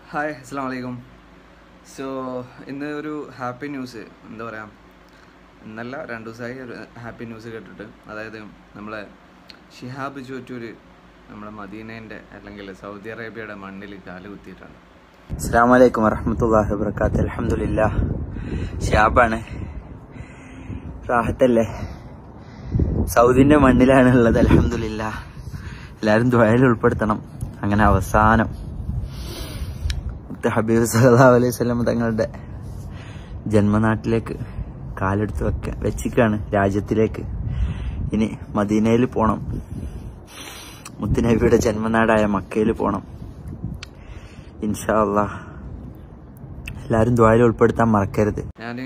hi അസ്സാം വലൈക്കും so ഇന്ന് ഒരു ഹാപ്പി ന്യൂസ് എന്താ പറയുക ഇന്നല്ല രണ്ട് ദിവസമായി ഒരു ഹാപ്പി ന്യൂസ് കേട്ടിട്ട് അതായത് നമ്മളെ ഷിഹാബ് ചോറ്റൂർ നമ്മളെ മദീനേൻ്റെ അല്ലെങ്കിൽ സൗദി അറേബ്യയുടെ മണ്ണിൽ കാല് കുത്തിയിട്ടാണ് അസ്സാം വലൈക്കും വറഹമത്തല്ലാഹി വബർക്കാത്ത് അലഹമുല്ല ഷാബാണ് റാഹത്തല്ലേ സൗദിന്റെ മണ്ണിലാണ് ഉള്ളത് അലഹമുല്ല എല്ലാരും ദ്വയൽ ഉൾപ്പെടുത്തണം അങ്ങനെ അവസാനം മുത്ത് ഹബീബ് സല്ലാ അലൈഹി സ്വലം തങ്ങളുടെ ജന്മനാട്ടിലേക്ക് കാലെടുത്ത് വെക്ക വെച്ചിക്കാണ് രാജ്യത്തിലേക്ക് ഇനി മദീനയിൽ പോണം മുത്തുനബിയുടെ ജന്മനാടായ മക്കയിൽ പോണം ഇൻഷാ അല്ലാ എല്ലാരും ദ്വാരം ഉൾപ്പെടുത്താൻ മറക്കരുത് ഞാൻ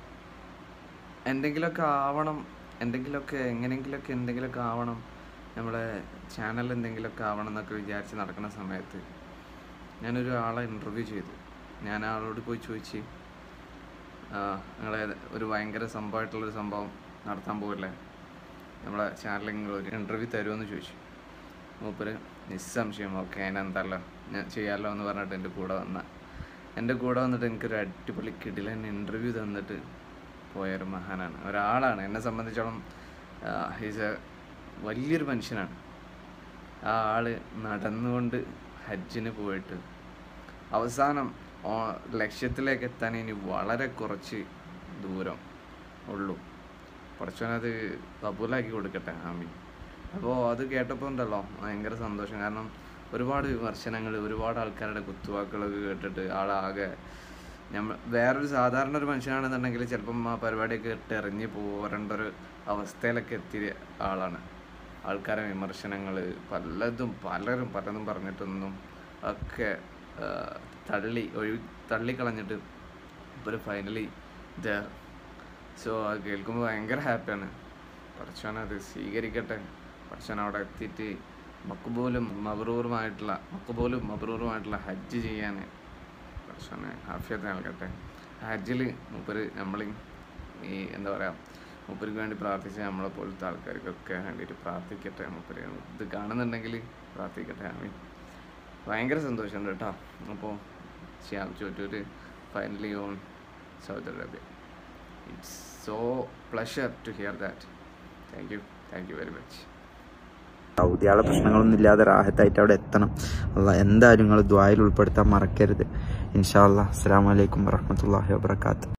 എന്തെങ്കിലുമൊക്കെ ആവണം എന്തെങ്കിലുമൊക്കെ എങ്ങനെയെങ്കിലുമൊക്കെ എന്തെങ്കിലുമൊക്കെ ആവണം നമ്മളെ ചാനൽ എന്തെങ്കിലുമൊക്കെ ആവണം എന്നൊക്കെ വിചാരിച്ച് നടക്കുന്ന സമയത്ത് ഞാനൊരു ആളെ ഇൻ്റർവ്യൂ ചെയ്തു ഞാൻ ആ ആളോട് പോയി ചോദിച്ച് ആ, നിങ്ങളെ ഒരു ഭയങ്കര സംഭവമായിട്ടുള്ളൊരു സംഭവം നടത്താൻ പോകില്ലേ നമ്മളെ ചാനലിൽ നിങ്ങൾ ഒരു ഇൻ്റർവ്യൂ തരുമെന്ന് ചോദിച്ചു മൂപ്പര് നിസ്സംശയം ഓക്കെ അതിനെന്തല്ലോ ഞാൻ ചെയ്യാമല്ലോ എന്ന് പറഞ്ഞിട്ട് എൻ്റെ കൂടെ വന്ന എൻ്റെ കൂടെ വന്നിട്ട് എനിക്കൊരു അടിപൊളി കിടിലൻ ഇൻ്റർവ്യൂ തന്നിട്ട് പോയൊരു മഹാനാണ് ഒരാളാണ് എന്നെ സംബന്ധിച്ചോളം ഹീസ് എ വലിയൊരു മനുഷ്യനാണ് ആ ആള് നടന്നുകൊണ്ട് ഹജ്ജിന് പോയിട്ട് അവസാനം ഓ- ലക്ഷ്യത്തിലേക്ക് എത്താൻ ഇനി വളരെ കുറച്ച് ദൂരം ഉള്ളൂ കുറച്ചോനത് കബൂലാക്കി കൊടുക്കട്ടെ ആമി അപ്പോൾ അത് കേട്ടപ്പോൾ ഉണ്ടല്ലോ ഭയങ്കര സന്തോഷം കാരണം ഒരുപാട് വിമർശനങ്ങൾ ഒരുപാട് ആൾക്കാരുടെ കുത്തുവാക്കുകളൊക്കെ കേട്ടിട്ട് ആളാകെ നമ്മൾ വേറൊരു സാധാരണ ഒരു മനുഷ്യനാണെന്നുണ്ടെങ്കിൽ ചിലപ്പം ആ പരിപാടിയൊക്കെ ഇട്ട് എറിഞ്ഞ് പോരേണ്ട ഒരു അവസ്ഥയിലൊക്കെ എത്തിയ ആളാണ് ആൾക്കാരെ വിമർശനങ്ങൾ പലതും പലരും പലതും പറഞ്ഞിട്ടൊന്നും ഒക്കെ ആ, തള്ളി ഒഴി തള്ളിക്കളഞ്ഞിട്ട് ഇപ്പോൾ ഫൈനലി ദർ സോ അത് കേൾക്കുമ്പോൾ ഭയങ്കര ഹാപ്പിയാണ് പഠിച്ചവൻ അത് സ്വീകരിക്കട്ടെ പഠിച്ചവൻ അവിടെ എത്തിയിട്ട് മക്കുപോലും മബറൂറുമായിട്ടുള്ള മക്കുപോലും മബറൂറുമായിട്ടുള്ള ഹജ്ജ് ചെയ്യാൻ പഠിച്ചവനെ ഹാഫിയത്ത് നൽകട്ടെ ഹജ്ജിൽ മൂപ്പര് നമ്മൾ ഈ എന്താ പറയുക മൂപ്പർക്ക് വേണ്ടി പ്രാർത്ഥിച്ച നമ്മളെ പോലത്തെ ആൾക്കാർക്കൊക്കെ വേണ്ടിയിട്ട് പ്രാർത്ഥിക്കട്ടെ മൂപ്പര് ഇത് കാണുന്നുണ്ടെങ്കിൽ പ്രാർത്ഥിക്കട്ടെ ആമീൻ ഭയങ്കര സന്തോഷമുണ്ട് കേട്ടോ അപ്പോൾ Shyam Chottur finally on Saudi Arabia it's so pleasure to hear that thank you thank you very much സൗദിയാളെ പ്രശ്നങ്ങളൊന്നും ഇല്ലാതെ റാഹത്തായിട്ട് അവിടെ എത്തണം അല്ല എന്തായാലും നിങ്ങൾ ദ്വായിൽ ഉൾപ്പെടുത്താൻ മറക്കരുത് ഇൻഷാ അല്ലാ അസ്സാം വലൈക്കും വറഹമത്തല്ലാഹി വബർക്കാത്ത്